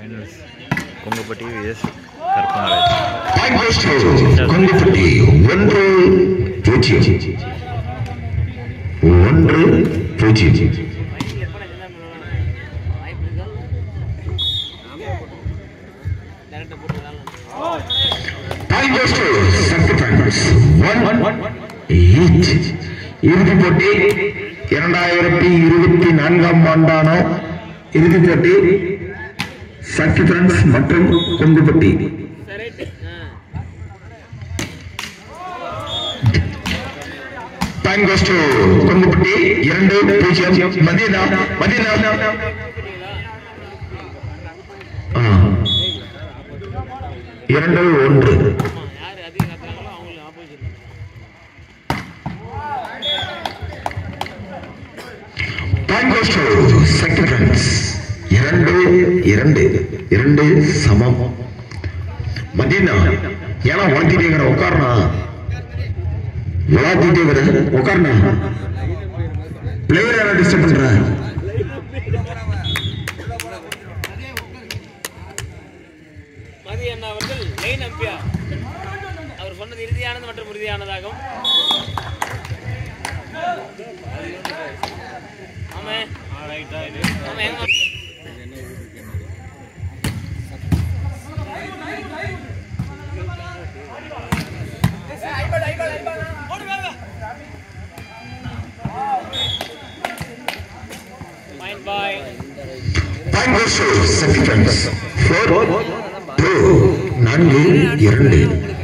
Finals Kongappatti V S கற்பனாராய் Time goes to Kongupatti ஒன்று பூஜ்ஜியம் ஒன்று பூஜ்ஜியம் Time goes to Sakthi finals one each இறுதிப் போட்டி இரண்டாயிரத்தி இருபத்தி நான்காம் ஆண்டான இறுதிப் போட்டி சக்தி ஃப்ரெண்ட்ஸ் மற்றும் Kongupatti time goes to Kongupatti இரண்டு பூஜ்ஜியம் மதியனா மதியனா ஆ. இரண்டு ஒன்று time goes to Sakthi friends இரண்டு இரண்டு இரண்டு சமம் மதியனா ஏன்னா உழைத்திட்டே உட்காரணா விளாத்திட்டே வர உட்காரணா பிளேயர் யாரை டிஸ்டர்ப் பண்ற மதி அண்ணா அவர்கள் லைன் அம்பியார் அவர் சொன்னது இறுதியானது மற்றும் உறுதியானதாகும் ஆமே ஆமா எங்க Fine, bye. Time goes to Sakthi friends four two நான்கு இரண்டு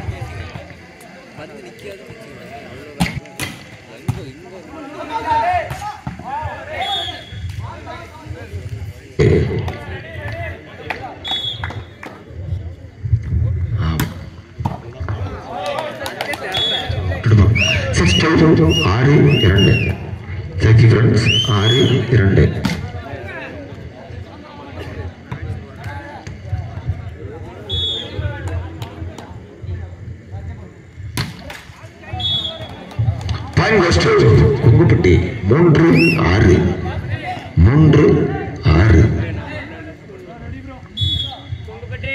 சிக்ஸ் டூ ஆறு இரண்டு சக்தி ஃப்ரெண்ட்ஸ் ஆறு இரண்டு டைம் கோஸ் டு குங்குப்பட்டி மூன்று ஆறு மூன்று ஆறு கொங்குப்பட்டி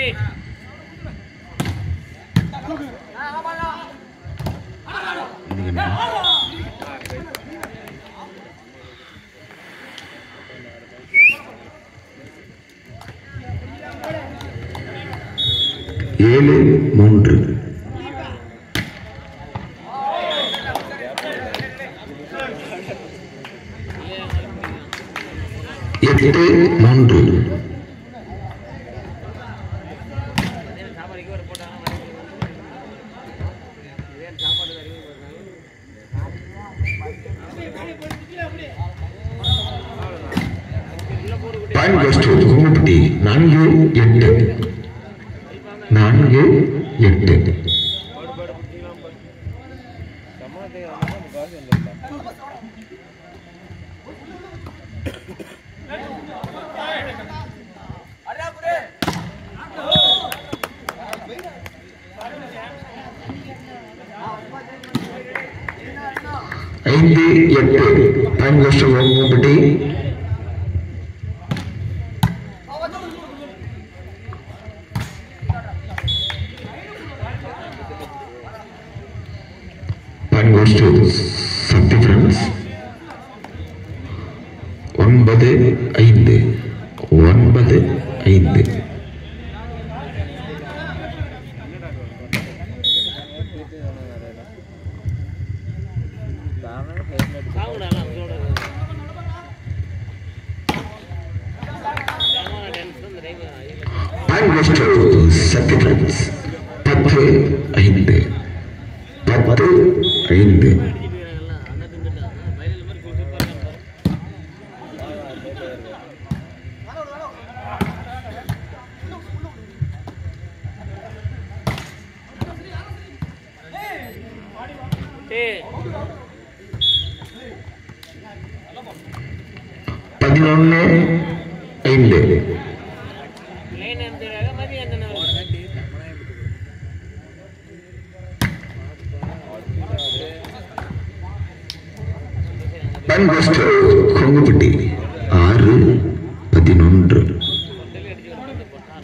ஏழு மூன்று எட்டு மூன்று சாப்பாடு இங்கே வர போட்டாங்க இதே சாப்பாடு அறிவு டைம் கோஸ் டு குங்குப்பட்டி நான்கு எட்டு நான்கு எட்டு ஐந்து எட்டு time goes to Kungupatti time goes to Sakthi friends ஒன்பது ஐந்து ஒன்பது ஐந்து சாப்பிடலாம் சொல்றது டென்ஷன் இந்த time time goes to Sakthi friends பத்து ஐந்து பத்து ஐந்து அண்ணா தின்னுட்டா வயலில் மாதிரி சூப்பராக இருக்காரு ஏய் பதினொன்று ஐந்து லைன் எம்பியாக மதி என்ன டைம் கோஸ் டு கொங்குப்பட்டி ஆறு பதினொன்று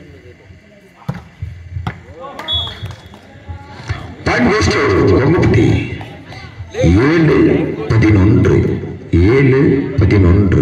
கொங்குப்பட்டி ஏழு பதினொன்று ஏழு பதினொன்று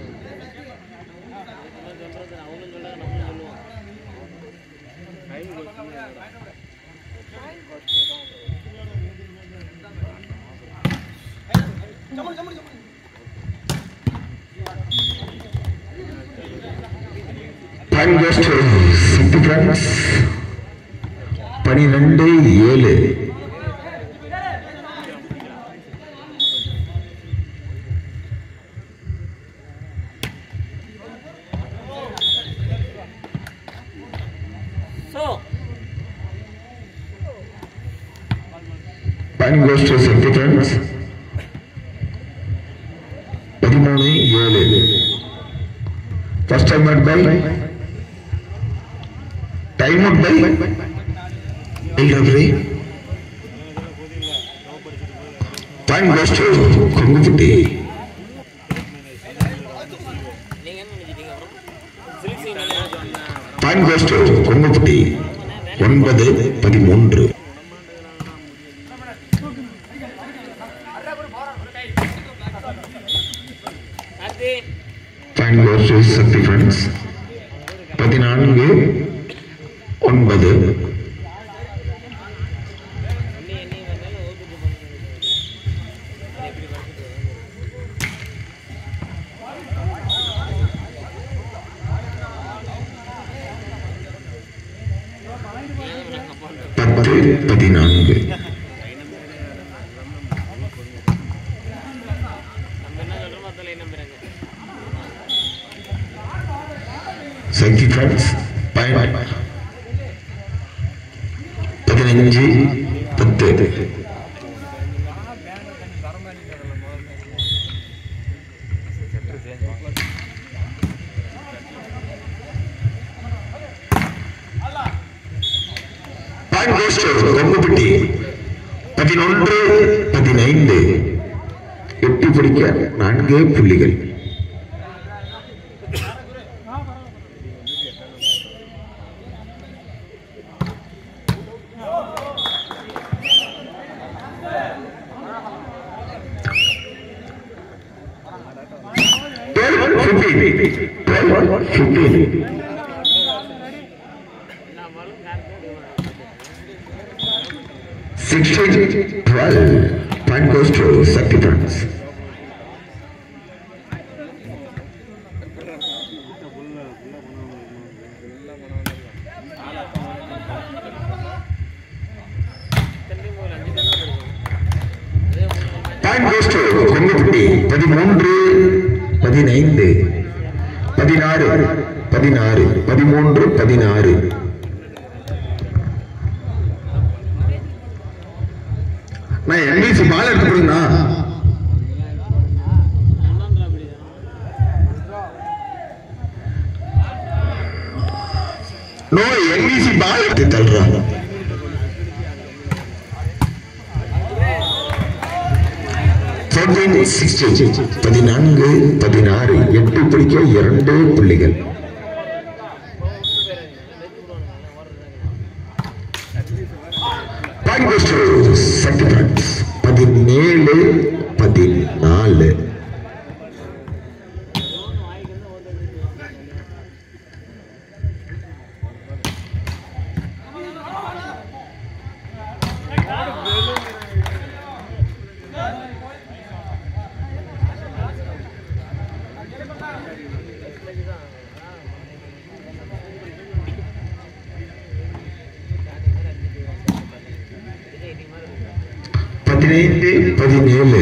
Time goes to City Friends. பனிரெண்டு ஏழு so Time goes to City Friends. பதிமூணு ஏழு first time out by time out by referee time goes to Kongupatti நீங்கள் என்ன நினைச்சிட்டீங்க அப்புறம் சிலிக்ஸி மேலே டைம் கோஸ் டு கொங்குப்பட்டி ஒன்பது பதிமூன்று Karthi time goes to Sakthi friends பதினான்கு ஒன்பது அண்ணி அண்ணி வந்தாலும் ஓபிட்டு பண்ணுறது எப்படி படிச்சுட்டு பத்து பதினான்கு நம்ம என்ன சொல்கிறோமோ அதில் என்ன நம்புறாங்க சக்தி ஃப்ரெண்ட்ஸ் பயன் பதினஞ்சு பத்து பாயிண்ட் கோஸ் டு கொங்குப்பட்டி பதினொன்று பதினைந்து எட்டி பிடிக்க நான்கே புள்ளிகள் Twelve, fifteen. Twelve, fifteen. நான் வரும் Karthi Sixteen, twelve. Point goes to Sakti Friends. தம்பி முதல்ல அஞ்சு பேர் தான் இருக்கும் அதே மூணு Point goes to கொங்குப்பட்டி பதிமூன்று பதினைந்து பதினாறு பதினாறு பதிமூன்று பதினாறு நான் என்டிசி பால் எடுத்து கொடுங்கண்ணா ஒன்றாம் அப்படி நோ என்டிசி பால் எடுத்து தள்ளுறாங்க பதினான்கு பதினாறு எட்டு பிடிக்க இரண்டு புள்ளிகள் Point goes to Sakti Friends. பதினேழு பதினாலு பதினைந்து பதினேழு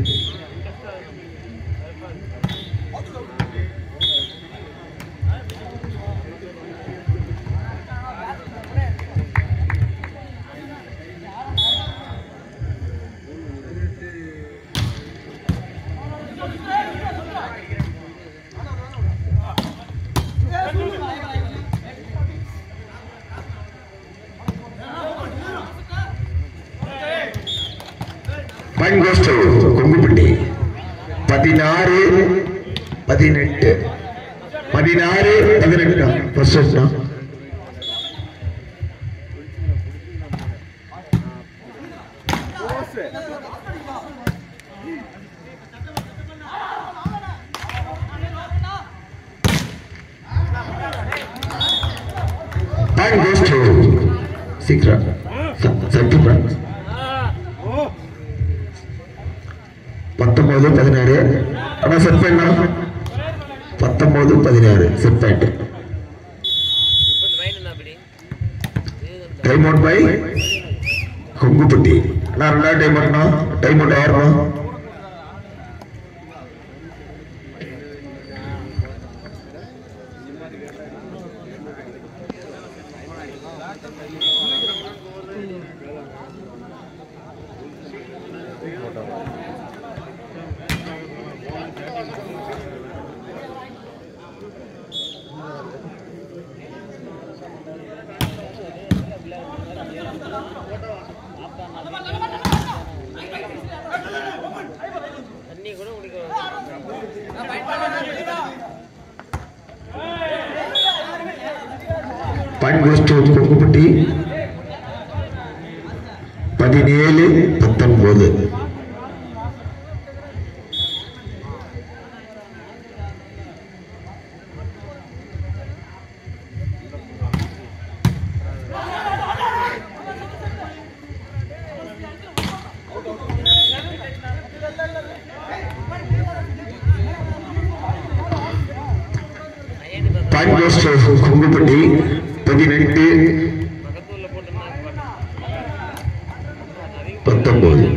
Point goes to கொங்குப்பட்டி பதினாறு பதினெட்டு பதினாறு பதினெட்டு ஃபர்ஸ்ட் பாயிண்ட் கோஸ் டு சீக்கிரம் சக்தி ஃப்ரெண்ட்ஸ் பத்தொன்பது பதினாறு ஆனா செட் பண்ணா பத்தொன்பது பதினாறு செட் பாயிண்ட் இப்போ இந்த வயல் என்ன அப்படி டைம் அவுட் பை கொங்குப்பட்டி அண்ணா ரெண்டாவது டைம் அவுட்னா டைம் அவுட் யாருண்ணா தண்ணி கூட குடிக்க பாயிண்ட் கோஸ் டு கொங்குப்பட்டி பதினேழு பத்தொன்பது ஐயாண்டி பார்த்தா பாயிண்ட் கோஸ் டு கொங்குப்பட்டி பதினெட்டு பக்கத்தூர்ல போட்டுருந்தாங்க பத்தொன்பது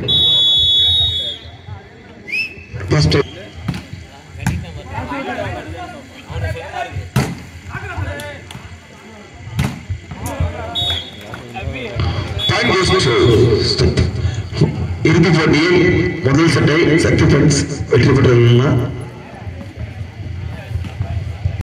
ஃபர்ஸ்ட் கட்டிட்டேன் அவனை சுகமா இருக்கு பாயிண்ட் கோஸ் டு இறுதிப் போட்டியில் முதல் சட்டை சக்தி ஃப்ரெண்ட்ஸ் வெற்றி பெற்றதுன்னா